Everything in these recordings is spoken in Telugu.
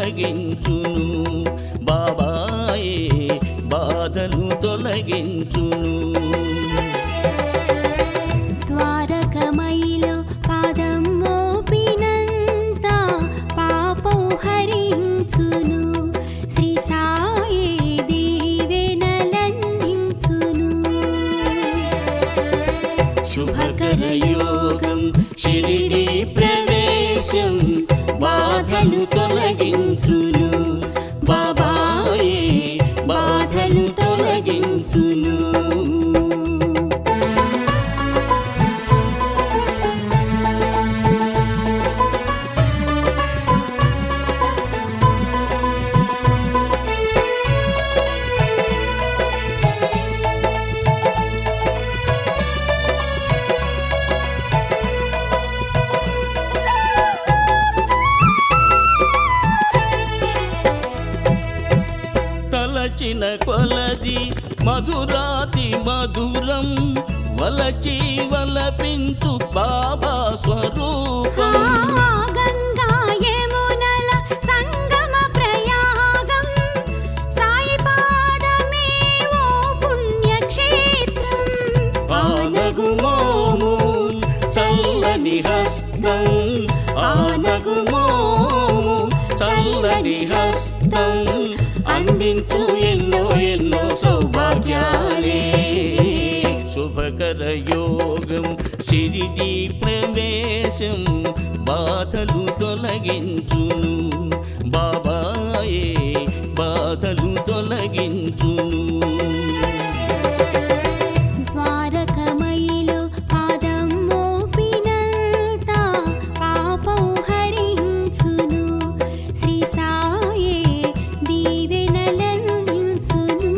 తొలగించును బాబాయే బాధలు తొలగించును ద్వారకమైలో పాదం మోపినంత పాపం హరించును శ్రీ సాయే దీవెనలందించును శుభకర యోగం షిరిడి ప్రవేశం బాధలు తొలగించును బాబాయే బాధలు తొలగించును తలచిన కొలది మధురాతి మధురం వలచి వలపించు బాబా స్వరూపం ఆ గంగా యమునల సంగమ ప్రయాగం సాయి పాదమే ఓ పుణ్యక్షేత్రం ఆనగు మోము చల్లని హస్తం ఆనగు మోము చల్లని హస్తం అందించు ఎన్నో ఎన్నో సౌభాగ్యాలే శుభకర యోగం షిరిడి ప్రవేశం బాధలు తొలగించును బాబాయే బాధలు తొలగించును ద్వారకమైలో పాదం మోపినంత పాపం హరించును శ్రీ సాయే దీవెనలందించును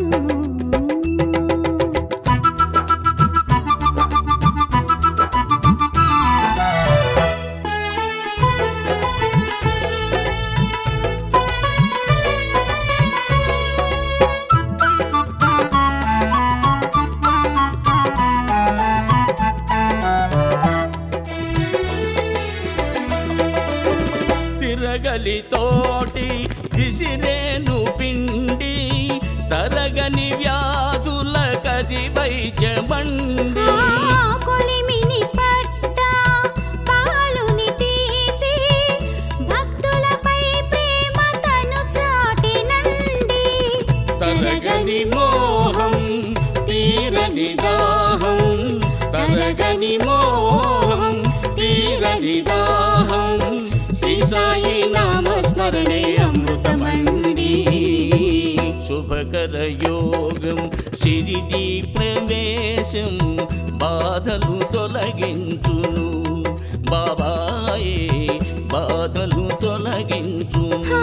తిరగలి తోటి విసిరేను పిండి తరగని వ్యాధుల కది వైద్యమండి ఆ కొలిమిని పట్ట పాలుని తీసి భక్తులపై ప్రేమ తను చాటినండి తరగని మోహం తీరని దాహం తరగని మోహం తీరని దాహం శ్రీ సాయి నామస్మరణే అమృతమండి శుభకర యోగం షిరిడి ప్రవేశం బాధలు తొలగించును బాబాయే బాధలు తొలగించును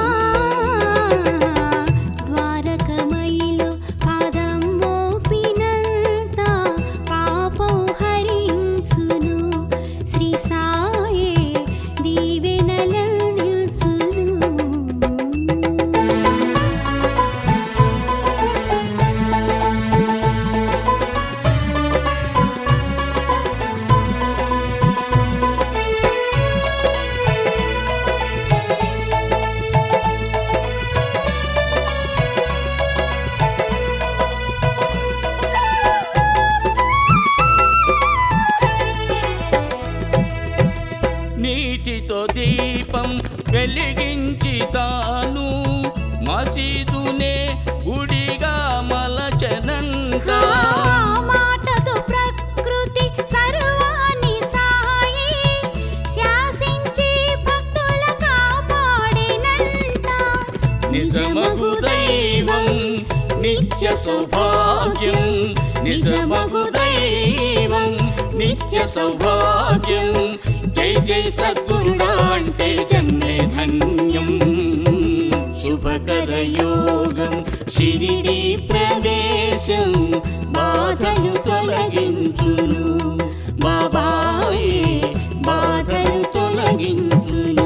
ద్వారకమైలో పాదం మోపినంత పాపం హరించును శ్రీ సాయే దీవెనలందించును నీటితో దీపం వెలిగించి తాను మసీదునే గుడిగా మలచనంట ఆ మాటతో ప్రకృతి సర్వాన్ని సాయి శాసించి భక్తుల కాపాడినంత నిజమగు దైవం నిత్య సౌభాగ్యం నిజమగు దైవం నిత్య సౌభాగ్యం జై జై సద్గురుడా అంటే జన్మే ధన్యం శుభకర యోగం షిరిడి ప్రవేశం బాధలు తొలగించును బాబాయే బాధలు తొలగించును